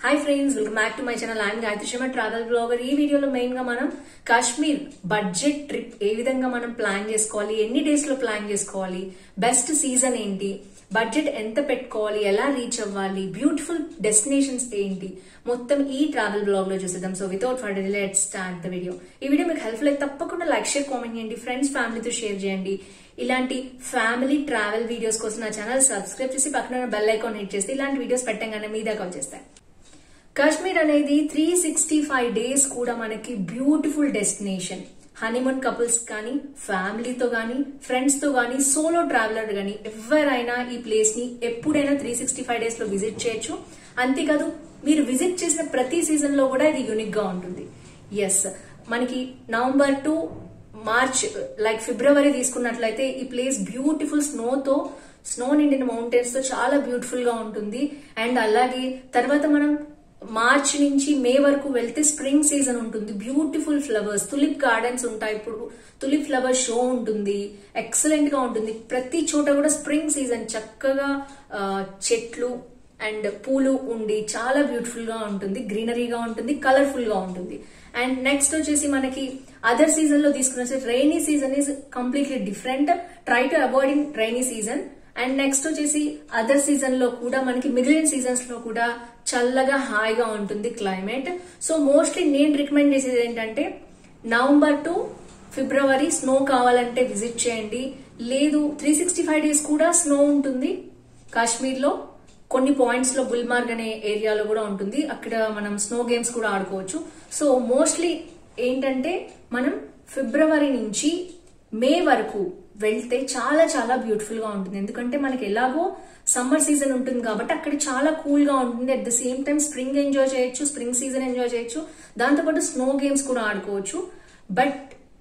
hi friends welcome back to my channel I'm Gayatri Sharma travel blogger ఈ వీడియోలో main గా మనం కాశ్మీర్ బడ్జెట్ ట్రిప్ ఏ విధంగా మనం ప్లాన్ చేసుకోవాలి ఎన్ని డేస్ లో ప్లాన్ చేసుకోవాలి బెస్ట్ సీజన్ ఏంటి బడ్జెట్ ఎంత పెట్టుకోవాలి ఎలా రీచ్ అవ్వాలి బ్యూటిఫుల్ డెస్టినేషన్స్ ఏంటి మొత్తం ఈ ట్రావెల్ బ్లాగ్ లో చూసేద్దాం so without for let start the video ఈ వీడియో మీకు హెల్ప్ఫుల్ అయితే తప్పకుండా లైక్ షేర్ కామెంట్ చేయండి ఫ్రెండ్స్ ఫ్యామిలీతో షేర్ చేయండి ఇలాంటి ఫ్యామిలీ ట్రావెల్ వీడియోస్ కోసం నా ఛానల్ సబ్స్క్రైబ్ చేసి పక్కన బెల్ ఐకాన్ హిట్ చేస్తే ఇలాంటి వీడియోస్ పెట్టగానే మీ దాకా వచ్చేస్తాయి కాశ్మీర్ అనేది త్రీ సిక్స్టీ ఫైవ్ డేస్ కూడా మనకి బ్యూటిఫుల్ డెస్టినేషన్ హనీమూన్ కపుల్స్ కానీ ఫ్యామిలీతో కానీ ఫ్రెండ్స్ తో కానీ సోలో ట్రావెలర్ కానీ ఎవరైనా ఈ ప్లేస్ ని ఎప్పుడైనా త్రీ సిక్స్టీ ఫైవ్ డేస్ లో విజిట్ చేయొచ్చు అంతేకాదు మీరు విజిట్ చేసిన ప్రతి సీజన్ లో కూడా ఇది యూనిక్ గా ఉంటుంది ఎస్ మనకి November to March like February తీసుకున్నట్లయితే ఈ ప్లేస్ బ్యూటిఫుల్ స్నోతో స్నో నిండిన మౌంటైన్స్ తో చాలా బ్యూటిఫుల్ గా ఉంటుంది అండ్ అలాగే తర్వాత మనం మార్చ్ నుంచి మే వరకు వెళ్తే స్ప్రింగ్ సీజన్ ఉంటుంది బ్యూటిఫుల్ ఫ్లవర్స్ తులిప్ గార్డెన్స్ ఉంటాయి ఇప్పుడు తులిప్ ఫ్లవర్ షో ఉంటుంది ఎక్సలెంట్ గా ఉంటుంది ప్రతి చోట కూడా స్ప్రింగ్ సీజన్ చక్కగా ఆ, చెట్లు అండ్ పూలు ఉండి చాలా బ్యూటిఫుల్ గా ఉంటుంది గ్రీనరీగా ఉంటుంది కలర్ఫుల్ గా ఉంటుంది అండ్ నెక్స్ట్ వచ్చేసి మనకి అదర్ సీజన్ లో తీసుకున్న rainy season is completely different try to avoiding rainy season and next వచ్చేసి అదర్ సీజన్ లో కూడా మనకి మిగిలిన సీజన్స్ లో కూడా చల్లగా హాయిగా ఉంటుంది క్లైమేట్ సో మోస్ట్లీ నేను రికమెండ్ చేసేది ఏంటంటే నవంబర్ టు ఫిబ్రవరి స్నో కావాలంటే విజిట్ చేయండి లేదు త్రీ సిక్స్టీ ఫైవ్ డేస్ కూడా స్నో ఉంటుంది కాశ్మీర్ లో కొన్ని పాయింట్స్ లో గుల్మార్గ్ అనే ఏరియాలో కూడా ఉంటుంది అక్కడ మనం స్నో గేమ్స్ కూడా ఆడుకోవచ్చు సో మోస్ట్లీ ఏంటంటే మనం ఫిబ్రవరి నుంచి మే వరకు వెళ్తే చాలా చాలా బ్యూటిఫుల్ గా ఉంటుంది ఎందుకంటే మనకి ఎలాగో సమ్మర్ సీజన్ ఉంటుంది కాబట్టి అక్కడ చాలా కూల్ గా ఉంటుంది at the same time spring enjoy చేయొచ్చు స్ప్రింగ్ సీజన్ ఎంజాయ్ చేయొచ్చు దాంతోపాటు స్నో గేమ్స్ కూడా ఆడుకోవచ్చు బట్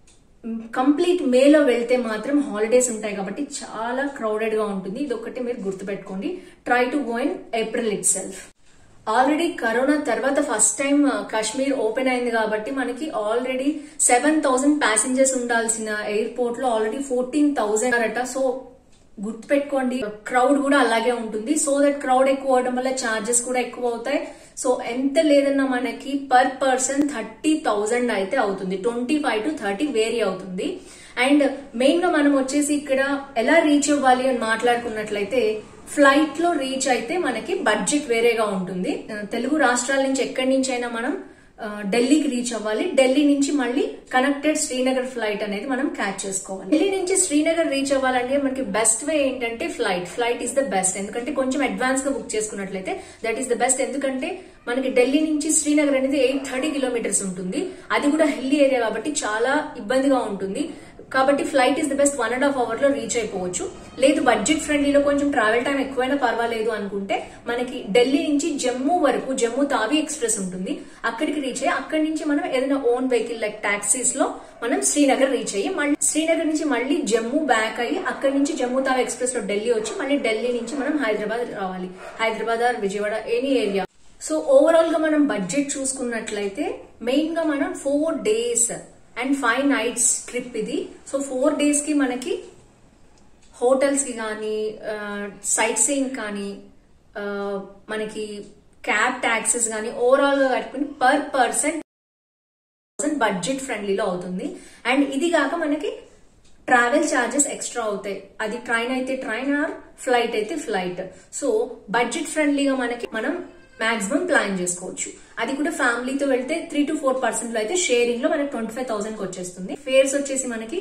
కంప్లీట్ మేలో వెళ్తే మాత్రం హాలిడేస్ ఉంటాయి కాబట్టి చాలా క్రౌడెడ్ గా ఉంటుంది ఇది ఒక్కటి మీరు గుర్తుపెట్టుకోండి try to go in April itself already corona తర్వాత ఫస్ట్ టైం కాశ్మీర్ ఓపెన్ అయింది కాబట్టి మనకి ఆల్రెడీ సెవెన్ థౌసండ్ ప్యాసింజర్స్ ఉండాల్సిన ఎయిర్పోర్ట్ లో ఆల్రెడీ ఫోర్టీన్ థౌసండ్ అట సో గుర్తుపెట్టుకోండి క్రౌడ్ కూడా అలాగే ఉంటుంది సో దట్ క్రౌడ్ ఎక్కువ అవడం వల్ల చార్జెస్ కూడా ఎక్కువ అవుతాయి సో ఎంత లేదన్నా మనకి పర్ పర్సన్ థర్టీ థౌజండ్ అయితే అవుతుంది twenty five to thirty vary అవుతుంది అండ్ మెయిన్ గా మనం వచ్చేసి ఇక్కడ ఎలా రీచ్ అవ్వాలి అని మాట్లాడుకున్నట్లయితే ఫ్లైట్ లో రీచ్ అయితే మనకి బడ్జెట్ వేరేగా ఉంటుంది ఆ, తెలుగు రాష్ట్రాల నుంచి ఎక్కడి నుంచి అయినా మనం ఆ, ఢిల్లీకి రీచ్ అవ్వాలి ఢిల్లీ నుంచి మళ్ళీ కనెక్టెడ్ శ్రీనగర్ ఫ్లైట్ అనేది మనం క్యాచ్ చేసుకోవాలి ఢిల్లీ నుంచి శ్రీనగర్ రీచ్ అవ్వాలంటే మనకి బెస్ట్ వే ఏంటంటే flight flight is the best ఎందుకంటే కొంచెం అడ్వాన్స్ గా బుక్ చేసుకున్నట్లయితే దట్ ఈస్ ద బెస్ట్ ఎందుకంటే మనకి ఢిల్లీ నుంచి శ్రీనగర్ అనేది ఎయిట్ థర్టీ కిలోమీటర్స్ ఉంటుంది అది కూడా హిల్లీ ఏరియా కాబట్టి చాలా ఇబ్బందిగా ఉంటుంది కాబట్టి flight is the best one and half hour లో రీచ్ అయిపోవచ్చు లేదు బడ్జెట్ ఫ్రెండ్లీలో కొంచెం ట్రావెల్ టైం ఎక్కువైనా పర్వాలేదు అనుకుంటే మనకి ఢిల్లీ నుంచి జమ్మూ వరకు జమ్మూ తావి ఎక్స్ప్రెస్ ఉంటుంది అక్కడికి రీచ్ అయ్యి అక్కడి నుంచి మనం ఏదైనా ఓన్ వెహికల్ లైక్ టాక్సీస్ లో మనం శ్రీనగర్ రీచ్ అయ్యి మళ్ళీ శ్రీనగర్ నుంచి మళ్ళీ జమ్మూ బ్యాక్ అయ్యి అక్కడి నుంచి జమ్మూ తావి ఎక్స్ప్రెస్ లో ఢిల్లీ వచ్చి మళ్ళీ ఢిల్లీ నుంచి మనం హైదరాబాద్ రావాలి Hyderabad or Vijayawada any area so overall గా మనం బడ్జెట్ చూసుకున్నట్లయితే మెయిన్ గా మనం four days and five nights trip ఇది సో ఫోర్ డేస్ కి మనకి హోటల్స్ కి కానీ సైట్ సీయింగ్ కానీ ఆ, మనకి క్యాబ్ ట్యాక్సెస్ కానీ ఓవరాల్ గా కట్టుకుని పర్ పర్సన్ బడ్జెట్ ఫ్రెండ్లీలో అవుతుంది అండ్ ఇది కాక మనకి ట్రావెల్ ఛార్జెస్ ఎక్స్ట్రా అవుతాయి అది ట్రైన్ అయితే ట్రైన్ ఆర్ ఫ్లైట్ అయితే ఫ్లైట్ సో బడ్జెట్ ఫ్రెండ్లీగా మనకి మనం మాక్సిమం ప్లాన్ చేసుకోవచ్చు అది కూడా ఫ్యామిలీతో వెళ్తే త్రీ టు ఫోర్ పర్సెంట్ లో అయితే షేరింగ్ లో మనకి ట్వంటీ ఫైవ్ థౌసండ్ కి వచ్చేస్తుంది ఫేర్స్ వచ్చేసి మనకి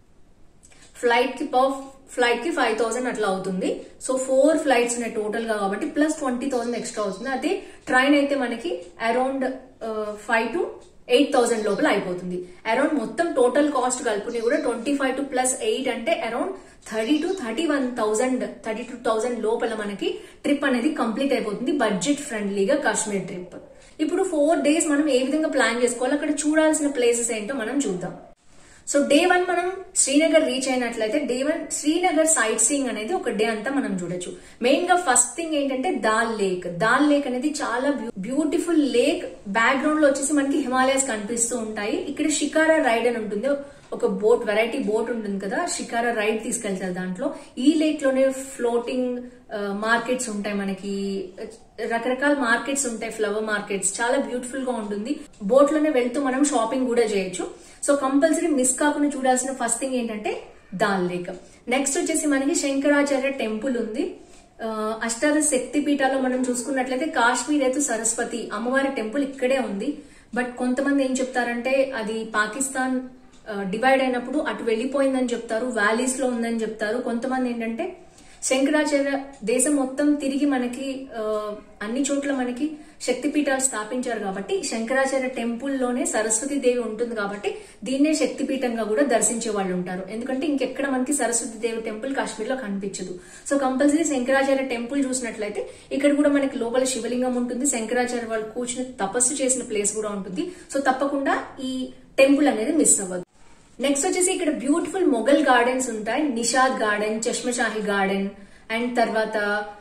ఫ్లైట్ కి పర్ ఫ్లైట్ కి ఫైవ్ థౌసండ్ అట్లా అవుతుంది సో ఫోర్ ఫ్లైట్స్ ఉన్నాయి టోటల్ గా కాబట్టి ప్లస్ ట్వంటీ థౌసండ్ ఎక్స్ట్రా అవుతుంది అదే ట్రైన్ అయితే మనకి around five to eight thousand లోపల అయిపోతుంది అరౌండ్ మొత్తం టోటల్ కాస్ట్ కలుపుని కూడా twenty five to plus eight అంటే around thirty to thirty one thousand thirty two thousand లోపల మనకి ట్రిప్ అనేది కంప్లీట్ అయిపోతుంది బడ్జెట్ ఫ్రెండ్లీగా కాశ్మీర్ ట్రిప్ ఇప్పుడు ఫోర్ డేస్ మనం ఏ విధంగా ప్లాన్ చేసుకోవాలి అక్కడ చూడాల్సిన ప్లేసెస్ ఏంటో మనం చూద్దాం సో డే వన్ మనం శ్రీనగర్ రీచ్ అయినట్లయితే day one Srinagar sightseeing అనేది ఒక డే అంతా మనం చూడొచ్చు మెయిన్ గా ఫస్ట్ థింగ్ ఏంటంటే దాల్ లేక్ దాల్ లేక్ అనేది చాలా బ్యూటిఫుల్ లేక్ బ్యాక్గ్రౌండ్ లో వచ్చేసి మనకి హిమాలయస్ కనిపిస్తూ ఉంటాయి ఇక్కడ షికారా రైడ్ అని ఉంటుంది ఒక బోట్ వెరైటీ బోట్ ఉంటుంది కదా షికారా రైడ్ తీసుకెళ్తారు దాంట్లో ఈ లేక్ లోనే ఫ్లోటింగ్ మార్కెట్స్ ఉంటాయి మనకి రకరకాల మార్కెట్స్ ఉంటాయి ఫ్లవర్ మార్కెట్స్ చాలా బ్యూటిఫుల్ గా ఉంటుంది బోట్ లోనే వెళ్తూ మనం షాపింగ్ కూడా చేయొచ్చు సో కంపల్సరీ మిస్ కాకుండా చూడాల్సిన ఫస్ట్ థింగ్ ఏంటంటే దాల్ లేక్ నెక్స్ట్ వచ్చేసి మనకి శంకరాచార్య టెంపుల్ ఉంది ఆ, అష్టాదశ శక్తి పీఠాల్లో మనం చూసుకున్నట్లయితే కాశ్మీర్ అయితే సరస్వతి అమ్మవారి టెంపుల్ ఇక్కడే ఉంది బట్ కొంతమంది ఏం చెప్తారంటే అది పాకిస్తాన్ డివైడ్ అయినప్పుడు అటు వెళ్ళిపోయిందని చెప్తారు వ్యాలీస్ లో ఉందని చెప్తారు కొంతమంది ఏంటంటే శంకరాచార్య దేశం మొత్తం తిరిగి మనకి ఆ, అన్ని చోట్ల మనకి శక్తిపీఠాలు స్థాపించారు కాబట్టి శంకరాచార్య టెంపుల్ లోనే సరస్వతి దేవి ఉంటుంది కాబట్టి దీన్నే శక్తిపీఠంగా కూడా దర్శించే వాళ్ళు ఉంటారు ఎందుకంటే ఇంకెక్కడ మనకి సరస్వతి దేవి టెంపుల్ కాశ్మీర్ లో కనిపించదు సో కంపల్సరీ శంకరాచార్య టెంపుల్ చూసినట్లయితే ఇక్కడ కూడా మనకి లోపల శివలింగం ఉంటుంది శంకరాచార్య వాళ్ళు కూర్చుని తపస్సు చేసిన ప్లేస్ కూడా ఉంటుంది సో తప్పకుండా ఈ టెంపుల్ అనేది మిస్ అవ్వదు నెక్స్ట్ వచ్చేసి ఇక్కడ బ్యూటిఫుల్ మొఘల్ గార్డెన్స్ ఉంటాయి Nishat garden Chashmashahi garden and తర్వాత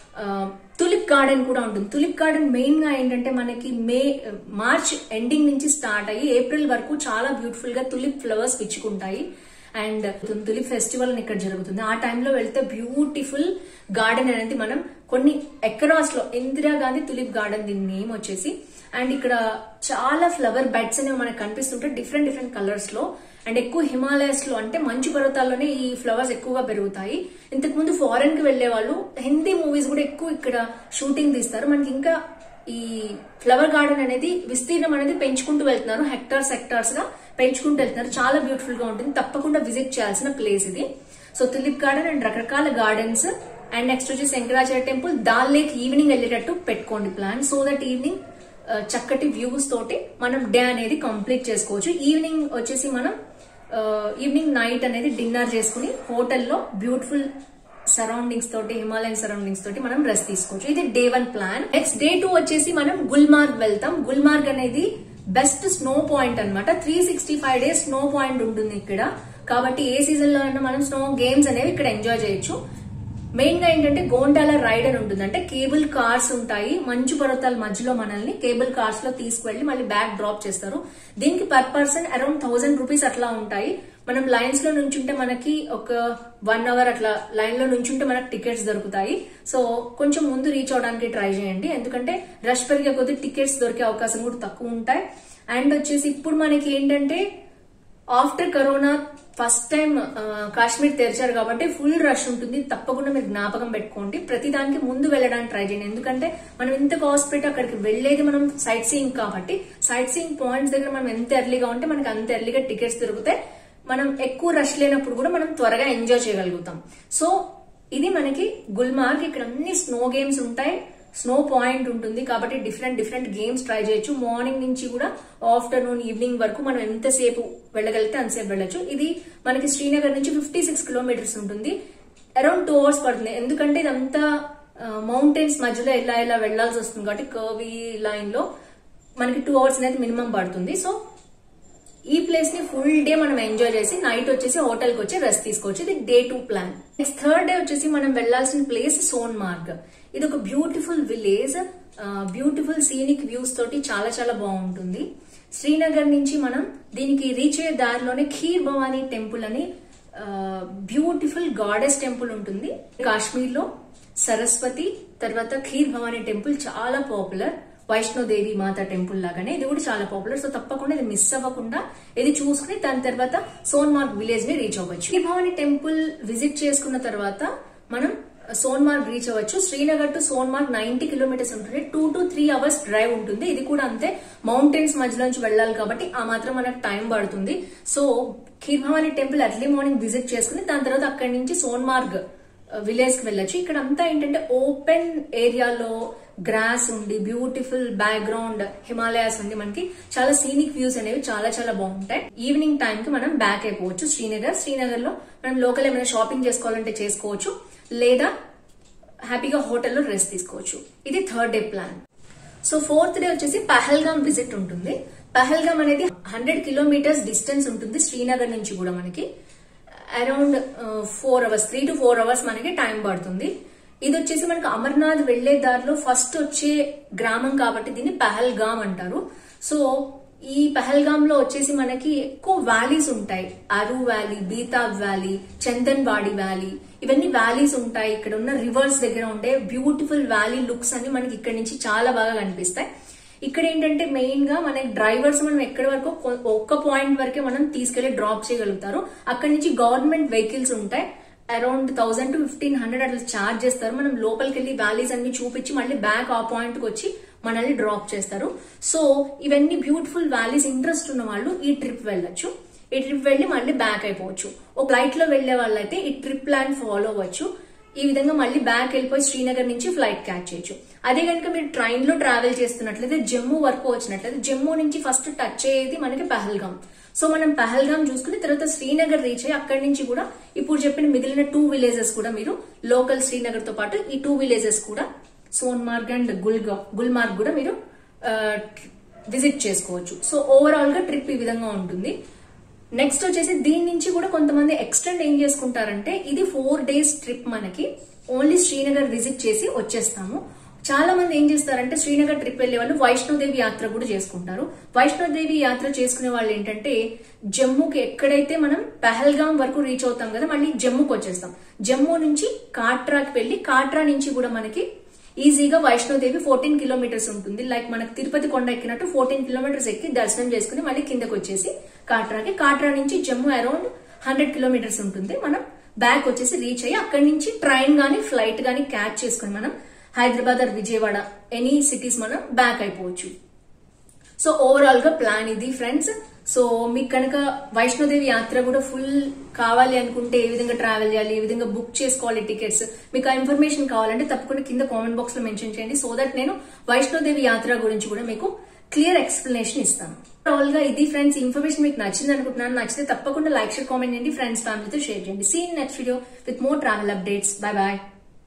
తులిప్ గార్డెన్ కూడా ఉంటుంది తులిప్ గార్డెన్ మెయిన్ గా ఏంటంటే మనకి మే మార్చ్ ఎండింగ్ నుంచి స్టార్ట్ అయ్యి ఏప్రిల్ వరకు చాలా బ్యూటిఫుల్ గా తులిప్ ఫ్లవర్స్ పిచ్చుకుంటాయి అండ్ తులిప్ ఫెస్టివల్ అని ఇక్కడ జరుగుతుంది ఆ టైంలో వెళ్తే బ్యూటిఫుల్ గార్డెన్ అనేది మనం కొన్ని ఎకరాస్ లో ఇందిరా గాంధీ తులిప్ గార్డెన్ దీని నేమ్ వచ్చేసి అండ్ ఇక్కడ చాలా ఫ్లవర్ బెడ్స్ అనేవి మనకు కనిపిస్తుంటాయి డిఫరెంట్ డిఫరెంట్ కలర్స్ లో అండ్ ఎక్కువ హిమాలయస్ లో అంటే మంచు పర్వతాల్లోనే ఈ ఫ్లవర్స్ ఎక్కువగా పెరుగుతాయి ఇంతకు ముందు ఫారెన్ కి వెళ్లే వాళ్ళు హిందీ మూవీస్ కూడా ఎక్కువ ఇక్కడ షూటింగ్ తీస్తారు మనకి ఇంకా ఈ ఫ్లవర్ గార్డెన్ అనేది విస్తీర్ణం అనేది పెంచుకుంటూ వెళ్తున్నారు హెక్టార్స్ హెక్టార్స్ గా పెంచుకుంటూ వెళ్తున్నారు చాలా బ్యూటిఫుల్ గా ఉంటుంది తప్పకుండా విజిట్ చేయాల్సిన ప్లేస్ ఇది సో తులిప్ గార్డెన్ అండ్ రకరకాల గార్డెన్స్ అండ్ నెక్స్ట్ వచ్చి Shankaracharya temple Dal lake evening వెళ్ళేటట్టు పెట్టుకోండి ప్లాన్ సో దట్ ఈవినింగ్ చక్కటి వ్యూస్ తోటి మనం డే అనేది కంప్లీట్ చేసుకోవచ్చు ఈవినింగ్ వచ్చేసి మనం ఈవినింగ్ నైట్ అనేది డిన్నర్ చేసుకుని హోటల్లో బ్యూటిఫుల్ సరౌండింగ్స్ తోటి హిమాలయన్ సరౌండింగ్స్ తోటి మనం రెస్ట్ తీసుకోవచ్చు ఇది day one plan next day two వచ్చేసి మనం గుల్మార్గ్ వెళ్తాం గుల్మార్గ్ అనేది బెస్ట్ స్నో పాయింట్ అన్నమాట three sixty five days snow point ఉంటుంది ఇక్కడ కాబట్టి ఏ సీజన్ లో అయినా మనం స్నో గేమ్స్ అనేవి ఇక్కడ ఎంజాయ్ చేయొచ్చు మెయిన్ గా ఏంటంటే గోండాల రైడ్ అని ఉంటుంది అంటే కేబుల్ కార్స్ ఉంటాయి మంచు పర్వతాల మధ్యలో మనల్ని కేబుల్ కార్స్ లో తీసుకువెళ్లి మళ్ళీ బ్యాక్ డ్రాప్ చేస్తారు దీనికి per person around thousand rupees అట్లా ఉంటాయి మనం లైన్స్ లో నుంచుంటే మనకి ఒక వన్ అవర్ అట్లా లైన్ లో నుంచుంటే మనకి టికెట్స్ దొరుకుతాయి సో కొంచెం ముందు రీచ్ అవడానికి ట్రై చేయండి ఎందుకంటే రష్ పెరిగే కొద్దీ టికెట్స్ దొరికే అవకాశం కూడా తక్కువ ఉంటాయి అండ్ వచ్చేసి ఇప్పుడు మనకి ఏంటంటే after corona first time Kashmir తెరిచారు కాబట్టి ఫుల్ రష్ ఉంటుంది తప్పకుండా మీరు జ్ఞాపకం పెట్టుకోండి ప్రతి దానికి ముందు వెళ్ళడానికి ట్రై చేయండి ఎందుకంటే మనం ఎంత కాస్ట్ పెట్టి అక్కడికి వెళ్లేది మనం సైట్ సీయింగ్ కాబట్టి సైట్ సీయింగ్ పాయింట్స్ దగ్గర మనం ఎంత ఎర్లీగా ఉంటే మనకి అంత ఎర్లీగా టికెట్స్ దొరుకుతాయి మనం ఎక్కువ రష్ లేనప్పుడు కూడా మనం త్వరగా ఎంజాయ్ చేయగలుగుతాం సో ఇది మనకి గుల్మార్గ్ ఇక్కడ అన్ని స్నో గేమ్స్ ఉంటాయి స్నో పాయింట్ ఉంటుంది కాబట్టి డిఫరెంట్ డిఫరెంట్ గేమ్స్ ట్రై చేయొచ్చు మార్నింగ్ నుంచి కూడా ఆఫ్టర్నూన్ ఈవినింగ్ వరకు మనం ఎంతసేపు వెళ్ళగలిగితే అంతసేపు వెళ్ళొచ్చు ఇది మనకి శ్రీనగర్ నుంచి ఫిఫ్టీ సిక్స్ కిలోమీటర్స్ ఉంటుంది అరౌండ్ టూ అవర్స్ పడుతుంది ఎందుకంటే ఇదంతా మౌంటైన్స్ మధ్యలో ఎలా ఎలా వెళ్లాల్సి వస్తుంది కాబట్టి కర్వీ లైన్ లో మనకి టూ అవర్స్ అనేది మినిమం పడుతుంది సో ఈ ప్లేస్ ని ఫుల్ డే మనం ఎంజాయ్ చేసి నైట్ వచ్చేసి హోటల్ కి వచ్చి రెస్ట్ తీసుకోవచ్చు ఇది day two plan next third day వచ్చేసి మనం వెళ్లాల్సిన ప్లేస్ సోన్ మార్గ్ ఇది ఒక beautiful village beautiful scenic views తోటి చాలా చాలా బాగుంటుంది శ్రీనగర్ నుంచి మనం దీనికి రీచ్ అయ్యే దారిలోనే ఖీర్ భవానీ టెంపుల్ అని బ్యూటిఫుల్ గాడెస్ టెంపుల్ ఉంటుంది కాశ్మీర్ లో సరస్వతి తర్వాత ఖీర్ భవానీ టెంపుల్ చాలా పాపులర్ వైష్ణోదేవి మాత టెంపుల్ లాగానే ఇది కూడా చాలా పాపులర్ సో తప్పకుండా ఇది మిస్ అవ్వకుండా ఇది చూసుకుని దాని తర్వాత సోన్మార్గ్ విలేజ్ ని రీచ్ అవ్వచ్చు ఈ భవాని టెంపుల్ విజిట్ చేసుకున్న తర్వాత మనం సోన్మార్గ్ రీచ్ అవ్వచ్చు Srinagar to Sonamarg ninety kilometres ఉంటుంది two to three hours drive ఉంటుంది ఇది కూడా అంతే మౌంటైన్స్ మధ్యలోంచి వెళ్ళాలి కాబట్టి ఆ మాత్రం మనకు టైం పడుతుంది so Kheer Bhavani temple early morning visit చేసుకుని దాని తర్వాత అక్కడి నుంచి సోన్మార్గ్ విలేజ్ కి వెళ్ళొచ్చు ఇక్కడ అంతా ఏంటంటే ఓపెన్ ఏరియాలో గ్రాస్ ఉండి బ్యూటిఫుల్ బ్యాక్గ్రౌండ్ హిమాలయాస్ ఉండి మనకి చాలా సీనిక్ వ్యూస్ అనేవి చాలా చాలా బాగుంటాయి ఈవినింగ్ టైం కి మనం బ్యాక్ అయిపోవచ్చు శ్రీనగర్ శ్రీనగర్ లో మనం లోకల్ ఏమైనా షాపింగ్ చేసుకోవాలంటే చేసుకోవచ్చు లేదా హ్యాపీగా హోటల్లో రెస్ట్ తీసుకోవచ్చు ఇది third day plan so fourth day వచ్చేసి పహల్గామ్ విజిట్ ఉంటుంది పహల్గామ్ అనేది హండ్రెడ్ కిలోమీటర్స్ డిస్టెన్స్ ఉంటుంది శ్రీనగర్ నుంచి కూడా మనకి around four hours three to four hours మనకి టైం పడుతుంది ఇది వచ్చేసి మనకి అమర్నాథ్ వెళ్లే దారిలో ఫస్ట్ వచ్చే గ్రామం కాబట్టి దీన్ని పహల్గామ్ అంటారు సో ఈ పహల్గామ్ లో వచ్చేసి మనకి ఎక్కువ వ్యాలీస్ ఉంటాయి Aru valley Betaab valley Chandanwari valley ఇవన్నీ వ్యాలీస్ ఉంటాయి ఇక్కడ ఉన్న రివర్స్ దగ్గర ఉండే బ్యూటిఫుల్ వ్యాలీ లుక్స్ అన్ని మనకి ఇక్కడ నుంచి చాలా బాగా కనిపిస్తాయి ఇక్కడ ఏంటంటే మెయిన్ గా మన డ్రైవర్స్ మనం ఎక్కడి వరకు కొ- ఒక్క పాయింట్ వరకే మనం తీసుకెళ్లి డ్రాప్ చేయగలుగుతారు అక్కడ నుంచి గవర్నమెంట్ వెహికల్స్ ఉంటాయి around thousand to fifteen hundred అట్లా చార్జ్ చేస్తారు మనం లోపలికి వెళ్ళి వ్యాలీస్ అన్ని చూపించి మళ్ళీ బ్యాక్ ఆ పాయింట్ కి వచ్చి మనల్ని డ్రాప్ చేస్తారు సో ఇవన్నీ బ్యూటిఫుల్ వ్యాలీస్ ఇంట్రెస్ట్ ఉన్న వాళ్ళు ఈ ట్రిప్ వెళ్ళొచ్చు ఈ ట్రిప్ వెళ్ళి మళ్ళీ బ్యాక్ అయిపోవచ్చు ఒక ఫ్లైట్ లో వెళ్లే వాళ్ళైతే ఈ ట్రిప్ ప్లాన్ ఫాలో అవ్వచ్చు ఈ విధంగా మళ్ళీ బ్యాక్ వెళ్ళిపోయి శ్రీనగర్ నుంచి ఫ్లైట్ క్యాచ్ చేయొచ్చు అదే కనుక మీరు ట్రైన్ లో ట్రావెల్ చేస్తున్నట్లయితే జమ్మూ వరకు వచ్చినట్లయితే జమ్మూ నుంచి ఫస్ట్ టచ్ అయ్యేది మనకి పహల్గామ్ సో మనం పహల్గామ్ చూసుకుని తర్వాత శ్రీనగర్ రీచ్ అయ్యి అక్కడి నుంచి కూడా ఇప్పుడు చెప్పిన మిగిలిన టూ విలేజెస్ కూడా మీరు లోకల్ శ్రీనగర్ తో పాటు ఈ టూ విలేజెస్ కూడా సోన్మార్గ్ అండ్ గుల్గా గుల్మార్గ్ కూడా మీరు విజిట్ చేసుకోవచ్చు సో ఓవరాల్ గా ట్రిప్ ఈ విధంగా ఉంటుంది నెక్స్ట్ వచ్చేసి దీని నుంచి కూడా కొంతమంది ఎక్స్టెండ్ ఏం చేసుకుంటారంటే ఇది ఫోర్ డేస్ ట్రిప్ మనకి ఓన్లీ శ్రీనగర్ విజిట్ చేసి వచ్చేస్తాము చాలా మంది ఏం చేస్తారంటే శ్రీనగర్ ట్రిప్ వెళ్లే వాళ్ళు వైష్ణోదేవి యాత్ర కూడా చేసుకుంటారు వైష్ణోదేవి యాత్ర చేసుకునే వాళ్ళు ఏంటంటే జమ్మూకి ఎక్కడైతే మనం పహల్గాం వరకు రీచ్ అవుతాం కదా మళ్ళీ జమ్మూకి వచ్చేస్తాం జమ్మూ నుంచి కాట్రాకి వెళ్లి కాట్రా నుంచి కూడా మనకి ఈజీగా వైష్ణోదేవి ఫోర్టీన్ కిలోమీటర్స్ ఉంటుంది లైక్ మనకి తిరుపతి కొండ ఎక్కినట్టు ఫోర్టీన్ కిలోమీటర్స్ ఎక్కి దర్శనం చేసుకుని మళ్ళీ కిందకి వచ్చేసి కాట్రాకి కాట్రా నుంచి జమ్మూ అరౌండ్ హండ్రెడ్ కిలోమీటర్స్ ఉంటుంది మనం బ్యాక్ వచ్చేసి రీచ్ అయ్యి అక్కడి నుంచి ట్రైన్ గానీ ఫ్లైట్ గానీ క్యాచ్ చేసుకుని మనం Hyderabad or Vijayawada any cities మనం బ్యాక్ అయిపోవచ్చు సో ఓవరాల్ గా ప్లాన్ ఇది ఫ్రెండ్స్ సో మీకు కనుక వైష్ణోదేవి యాత్ర కూడా ఫుల్ కావాలి అనుకుంటే ఏ విధంగా ట్రావెల్ చేయాలి ఏ విధంగా బుక్ చేసుకోవాలి టికెట్స్ మీకు ఆ ఇన్ఫర్మేషన్ కావాలంటే తప్పకుండా కింద కామెంట్ బాక్స్ లో మెన్షన్ చేయండి సో దట్ నేను వైష్ణోదేవి యాత్ర గురించి కూడా మీకు క్లియర్ ఎక్స్ప్లెనేషన్ ఇస్తాను ఓవరాల్ గా ఇది ఫ్రెండ్స్ ఇన్ఫర్మేషన్ మీకు నచ్చింది అనుకుంటున్నాను నచ్చితే తప్పకుండా లైక్ షేర్ కామెంట్ చేయండి ఫ్రెండ్స్ ఫ్యామిలీతో షేర్ చేయండి see next video with more travel updates bye bye